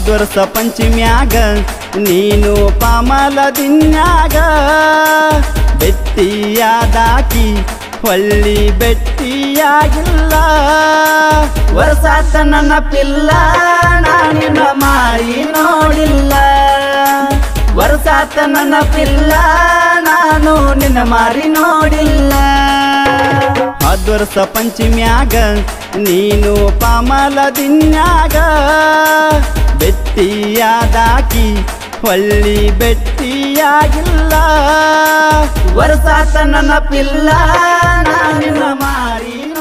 ಹದ್ವರ್ಷ ಪಂಚಮ್ಯಾಗ ನೀನು ಪಾಮಲದಿನ್ಯಾಗ ಬೆಟ್ಟಿಯಾದಾಕಿ ಹೊಳ್ಳಿ ಬೆಟ್ಟಿಯಾಗಿಲ್ಲ ವರ್ಷಾತ ನನ್ನ ಪಿಲ್ಲ ನಾನಿನ ಮಾರಿ ನೋಡಿಲ್ಲ ವರ್ಷಾತ ನನ್ನ ಪಿಲ್ಲ ನಾನು ನಿನ್ನ ಮಾರಿ ನೋಡಿಲ್ಲ ಹದ್ವರ್ಷ ಪಂಚಮ್ಯಾಗ ನೀನು ಪಾಮಲದಿನ್ಯಾಗ ಬೆಟ್ಟಿಯಾದಾಕಿ ಹೊಳ್ಳಿ ಬೆಟ್ಟಿಯಾಗಿಲ್ಲ ವರ್ಷಾತ ನನ್ನ ಪಿಲ್ಲ ನಾನಿನ ಮಾರಿ